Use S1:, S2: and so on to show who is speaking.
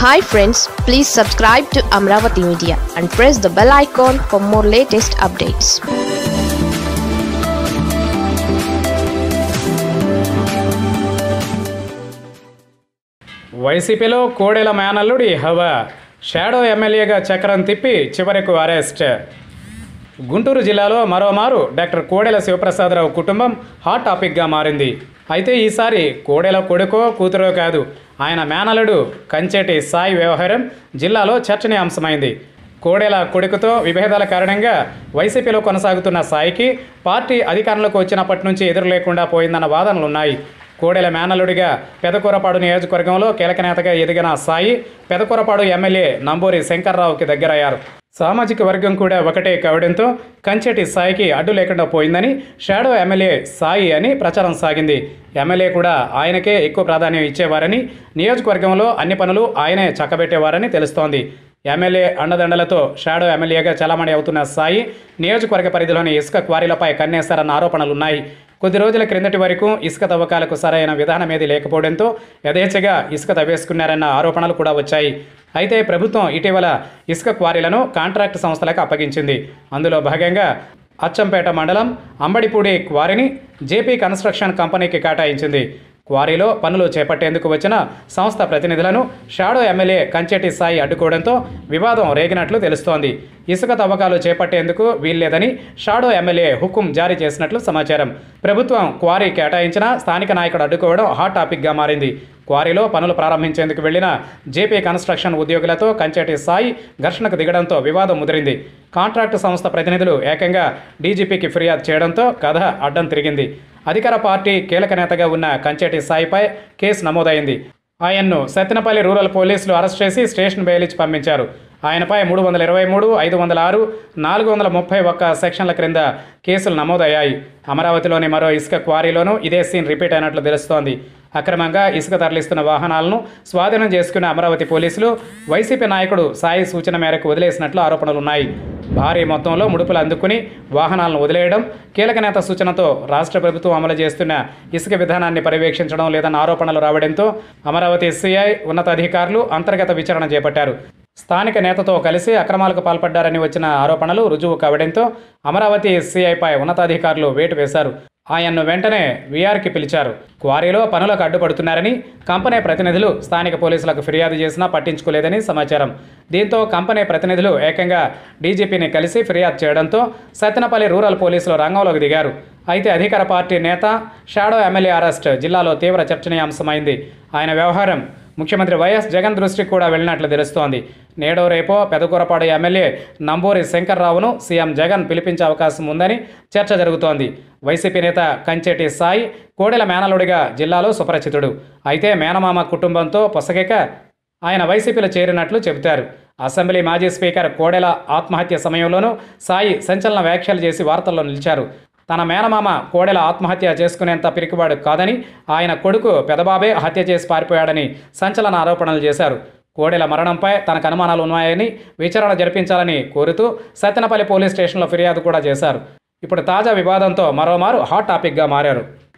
S1: hi friends please subscribe to Amaravati media and press the bell icon for more latest updates
S2: వైసీపీలో కోడెల మేనల్లుడి హవా shadow ఎమ్మెల్యేగా చక్రం తిప్పి చివరకు అరెస్ట్ గుంటూరు జిల్లాలో మరోమారు డాక్టర్ కోడెల శివప్రసాదరావు కుటుంబం హాట్ టాపిక్గా మారింది అయితే ఈసారి కోడెల కొడుకో కూతురో కాదు ఆయన మేనలుడు కంచెటి సాయి వ్యవహారం జిల్లాలో చర్చనీయాంశమైంది కోడెల కొడుకుతో విభేదాల కారణంగా వైసీపీలో కొనసాగుతున్న సాయికి పార్టీ అధికారంలోకి వచ్చినప్పటి నుంచి ఎదురు లేకుండా పోయిందన్న వాదనలున్నాయి కోడెల మేనలుడిగా పెదకూరపాడు నియోజకవర్గంలో కీలక నేతగా ఎదిగిన సాయి పెదకూరపాడు ఎమ్మెల్యే నంబూరి శంకర్రావుకి దగ్గరయ్యారు సామాజిక వర్గం కూడా ఒకటే కావడంతో కంచెటి సాయికి అడ్డు లేకుండా పోయిందని షాడో ఎమ్మెల్యే సాయి అని ప్రచారం సాగింది ఎమ్మెల్యే కూడా ఆయనకే ఎక్కువ ప్రాధాన్యం ఇచ్చేవారని నియోజకవర్గంలో అన్ని పనులు ఆయనే చక్కబెట్టేవారని తెలుస్తోంది ఎమ్మెల్యే అండదండలతో షాడో ఎమ్మెల్యేగా చలామణి అవుతున్న సాయి నియోజకవర్గ పరిధిలోని ఇసుక క్వారీలపై కన్నేశారన్న ఆరోపణలున్నాయి కొద్ది రోజుల క్రిందటి వరకు ఇసుక తవ్వకాలకు సరైన విధానం ఏది లేకపోవడంతో యథేచ్ఛగా ఇసుక తవ్వేసుకున్నారన్న ఆరోపణలు కూడా వచ్చాయి అయితే ప్రభుత్వం ఇటీవల ఇసుక క్వారీలను కాంట్రాక్ట్ సంస్థలకు అప్పగించింది అందులో భాగంగా అచ్చంపేట మండలం అంబడిపూడి క్వారీని జేపీ కన్స్ట్రక్షన్ కంపెనీకి కేటాయించింది క్వారీలో పనులు చేపట్టేందుకు వచ్చిన సంస్థ ప్రతినిధులను షాడో ఎమ్మెల్యే కంచెటి సాయి అడ్డుకోవడంతో వివాదం రేగినట్లు తెలుస్తోంది ఇసుక తవ్వకాలు చేపట్టేందుకు వీల్లేదని షాడో ఎమ్మెల్యే హుకుం జారీ చేసినట్లు సమాచారం ప్రభుత్వం క్వారీ కేటాయించిన స్థానిక నాయకుడు అడ్డుకోవడం హాట్ టాపిక్గా మారింది క్వారీలో పనులు ప్రారంభించేందుకు వెళ్లిన జేపీ కన్స్ట్రక్షన్ ఉద్యోగులతో కంచెటి సాయి ఘర్షణకు దిగడంతో వివాదం ముదిరింది కాంట్రాక్టు సంస్థ ప్రతినిధులు ఏకంగా డీజీపీకి ఫిర్యాదు చేయడంతో కథ అడ్డం తిరిగింది అధికార పార్టీ కీలక నేతగా ఉన్న కంచెటి సాయిపై కేసు నమోదైంది ఆయన్ను సత్తెనపల్లి రూరల్ పోలీసులు అరెస్ట్ చేసి స్టేషన్ బెయిలిచ్చి పంపించారు ఆయనపై మూడు వందల ఇరవై మూడు ఐదు వందల ఆరు నాలుగు వందల ముప్పై ఒక్క సెక్షన్ల క్రింద కేసులు నమోదయ్యాయి అమరావతిలోని మరో ఇసుక క్వారీలోనూ ఇదే సీన్ రిపీట్ అయినట్లు తెలుస్తోంది అక్రమంగా ఇసుక తరలిస్తున్న వాహనాలను స్వాధీనం చేసుకున్న అమరావతి పోలీసులు వైసీపీ నాయకుడు సాయి సూచన మేరకు వదిలేసినట్లు ఆరోపణలున్నాయి భారీ మొత్తంలో ముడుపులు అందుకుని వాహనాలను వదిలేయడం కీలక నేత సూచనతో రాష్ట్ర ప్రభుత్వం అమలు చేస్తున్న ఇసుక విధానాన్ని పర్యవేక్షించడం లేదన్న ఆరోపణలు రావడంతో అమరావతి సిఐ ఉన్నతాధికారులు అంతర్గత విచారణ చేపట్టారు స్థానిక నేతతో కలిసి అక్రమాలకు పాల్పడ్డారని వచ్చిన ఆరోపణలు రుజువు కావడంతో అమరావతి సిఐపై ఉన్నతాధికారులు వేటు వేశారు ఆయన్ను వెంటనే వీఆర్కి పిలిచారు క్వారీలో పనులకు అడ్డుపడుతున్నారని కంపెనీ ప్రతినిధులు స్థానిక పోలీసులకు ఫిర్యాదు చేసినా పట్టించుకోలేదని సమాచారం దీంతో కంపెనీ ప్రతినిధులు ఏకంగా డీజీపీని కలిసి ఫిర్యాదు చేయడంతో సత్తెనపల్లి రూరల్ పోలీసులు రంగంలోకి దిగారు అయితే అధికార పార్టీ నేత షాడో ఎమ్మెల్యే అరెస్ట్ జిల్లాలో తీవ్ర చర్చనీయాంశమైంది ఆయన వ్యవహారం ముఖ్యమంత్రి వైఎస్ జగన్ దృష్టికి కూడా వెళ్ళినట్లు తెలుస్తోంది నేడో రేపో పెదకూరపాడు ఎమ్మెల్యే నంబూరి శంకర్రావును సీఎం జగన్ పిలిపించే అవకాశం ఉందని చర్చ జరుగుతోంది వైసీపీ నేత కంచెటి సాయి కోడెల మేనలుడిగా జిల్లాలో సుపరిచితుడు అయితే మేనమామ కుటుంబంతో పొసగక ఆయన వైసీపీలో చేరినట్లు చెబుతారు అసెంబ్లీ మాజీ స్పీకర్ కోడెల ఆత్మహత్య సమయంలోనూ సాయి సంచలన వ్యాఖ్యలు చేసి వార్తల్లో నిలిచారు తన మేనమామ కోడెల ఆత్మహత్య చేసుకునేంత పిరికివాడు కాదని ఆయన కొడుకు పెదబాబే హత్య చేసి పారిపోయాడని సంచలన ఆరోపణలు చేశారు కోడెల మరణంపై తనకు అనుమానాలు ఉన్నాయని విచారణ జరిపించాలని కోరుతూ సత్తెనపల్లి పోలీస్ స్టేషన్లో ఫిర్యాదు కూడా చేశారు ఇప్పుడు తాజా వివాదంతో మరోమారు హాట్ టాపిక్గా మారారు